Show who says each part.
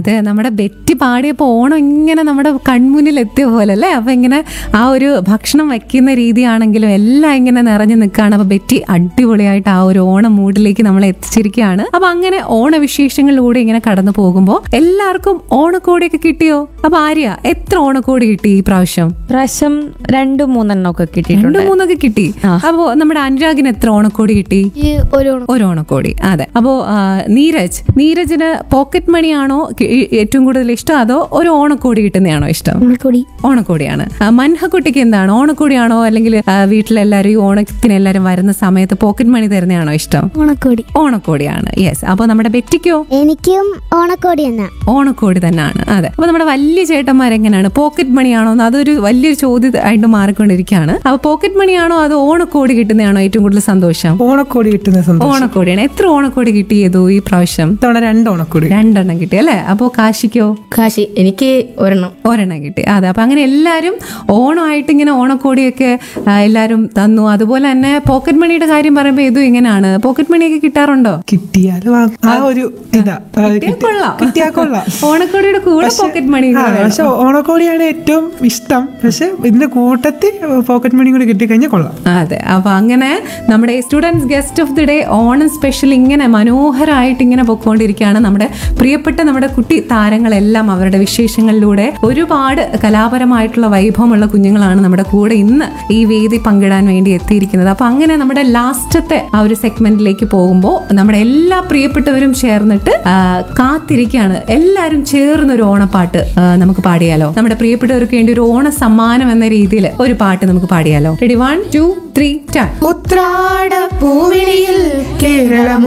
Speaker 1: ഇത് നമ്മുടെ ബെറ്റി പാടിയപ്പോൾ ഓണം ഇങ്ങനെ നമ്മുടെ കൺമുന്നിൽ എത്തിയ പോലെ അല്ലേ അപ്പൊ ഇങ്ങനെ ആ ഒരു ഭക്ഷണം വയ്ക്കുന്ന രീതിയാണെങ്കിലും എല്ലാം ഇങ്ങനെ നിറഞ്ഞു നിൽക്കുകയാണ് അപ്പൊ ബെറ്റി അടിപൊളിയായിട്ട് ആ ഒരു ഓണം മൂഡിലേക്ക് നമ്മളെ എത്തിച്ചിരിക്കുകയാണ് അപ്പൊ അങ്ങനെ ഓണവിശേഷങ്ങളിലൂടെ ഇങ്ങനെ കടന്നു പോകുമ്പോൾ എല്ലാവർക്കും ഓണക്കോടിയൊക്കെ കിട്ടിയോ അപ്പൊ ആര്യ എത്ര ഓണക്കോടി കിട്ടി ഈ പ്രാവശ്യം
Speaker 2: പ്രാവശ്യം രണ്ടു മൂന്നെണ്ണം ഒക്കെ
Speaker 1: രണ്ടു
Speaker 2: കിട്ടിയിട്ടുണ്ട്
Speaker 1: മൂന്നൊക്കെ കിട്ടി അപ്പോ നമ്മുടെ അനുരാഗിന് എത്ര ഓണക്കോടി കിട്ടി
Speaker 3: ഈ ഒരു ഓണം
Speaker 1: ഒരു ഓണക്കോടി അതെ അപ്പോ ആ, നീരജ് നീരജിന് പോക്കറ്റ് മണിയാണോ കി- ഏറ്റവും കൂടുതൽ ഇഷ്ടം അതോ ഒരു ഓണക്കോടി കിട്ടുന്നതാണോ ഇഷ്ടം
Speaker 3: ഓണക്കൊടി
Speaker 1: ഓണക്കോടിയാണ് ആ, മൻഹക്കുട്ടിക്ക് എന്താണ് ഓണക്കോടിയാണോ അല്ലെങ്കിൽ ആ, വീട്ടിലെല്ലാവരും ഈ ഓണത്തിന് എല്ലാവരും വരുന്ന സമയത്ത് പോക്കറ്റ് മണി തരുന്നതാണോ ഇഷ്ടം
Speaker 3: ഓണക്കോടി
Speaker 1: ഓണക്കോടിയാണ് യെസ് അപ്പൊ നമ്മുടെ ബെറ്റിക്കോ
Speaker 3: എനിക്കും ഓണക്കോടി എന്നാ
Speaker 1: ഓണക്കോടി തന്നെയാണ് അതെ അപ്പൊ നമ്മുടെ വലിയ ചേട്ടന്മാരെങ്ങനെയാണ് പോക്കറ്റ് മണിയാണോ എന്ന് അതൊരു വലിയൊരു ചോദ്യമായിട്ട് മാറിക്കൊണ്ടിരിക്കുകയാണ് അപ്പൊ പോക്കറ്റ് മണിയാണോ അതോ ഓണക്കോടി കിട്ടുന്നതാണോ ഏറ്റവും കൂടുതൽ സന്തോഷം
Speaker 4: ഓണക്കോടി കിട്ടുന്ന സന്തോഷം
Speaker 1: ഓണക്കോടിയാണ് എത്ര ഓണക്കോടി കിട്ടിയതോ ഈ പ്രാവശ്യം
Speaker 4: ഇത്തവണ രണ്ട് ഓണക്കോടി
Speaker 1: രണ്ടെണ്ണം കിട്ടി അല്ലേ അപ്പോ കാശിക്കോ
Speaker 2: കാശി എനിക്ക് ഒരെണ്ണം
Speaker 1: ഒരെണ്ണം കിട്ടി അതെ അപ്പൊ അങ്ങനെ എല്ലാരും ഓണമായിട്ട് ഇങ്ങനെ ഓണക്കോടിയൊക്കെ ആ, എല്ലാരും തന്നു അതുപോലെ തന്നെ പോക്കറ്റ് മണിയുടെ കാര്യം പറയുമ്പോൾ ഇതും ഇങ്ങനെയാണ് പോക്കറ്റ് മണിയൊക്കെ കിട്ടാറുണ്ടോ
Speaker 4: കിട്ടിയാലും ആ- ആ ഒരു ഇതാ ആ, കിട്ടി-
Speaker 1: കൊള്ളാം.
Speaker 4: കിട്ടിയാ കൊള്ളാം
Speaker 1: ഓണക്കോടിയുടെ കൂടെ പോക്കറ്റ് മണി
Speaker 4: ആ, പക്ഷെ ഓണക്കോടിയാണ് ഏറ്റവും ഇഷ്ടം പക്ഷെ ഇതിന്റെ കൂട്ടത്തിൽ പോക്കറ്റ് മണി കൂടി കിട്ടിക്കഴിഞ്ഞാൽ കൊള്ളാം
Speaker 1: അതെ അപ്പൊ അങ്ങനെ നമ്മുടെ students guest of the day Onam special ഇങ്ങനെ മനോഹരമായിട്ട് ഇങ്ങനെ പൊക്കോണ്ടിരിക്കുകയാണ് നമ്മുടെ പ്രിയപ്പെട്ട നമ്മുടെ കുട്ടി താരങ്ങളെല്ലാം അവരുടെ വിശേഷങ്ങളിലൂടെ ഒരുപാട് കലാപരമായിട്ടുള്ള വൈഭവമുള്ള കുഞ്ഞുങ്ങളാണ് നമ്മുടെ കൂടെ ഇന്ന് ഈ വേദി പങ്കിടാൻ വേണ്ടി എത്തിയിരിക്കുന്നത് അപ്പൊ അങ്ങനെ നമ്മുടെ ലാസ്റ്റത്തെ ആ ഒരു സെഗ്മെന്റിലേക്ക് പോകുമ്പോൾ നമ്മുടെ എല്ലാ പ്രിയപ്പെട്ടവരും ചേർന്നിട്ട് ആ, കാത്തിരിക്കുകയാണ് എല്ലാവരും ചേർന്ന് ഒരു ഓണപ്പാട്ട് ആ, നമുക്ക് പാടിയാലോ നമ്മുടെ പ്രിയപ്പെട്ടവർക്ക് വേണ്ടി ഒരു ഓണ സമ്മാനം എന്ന രീതിയിൽ ഒരു പാട്ട് നമുക്ക് പാടിയാലോ ready one two three start
Speaker 4: ഉത്രാട പൂവിളിയിൽ കേരളം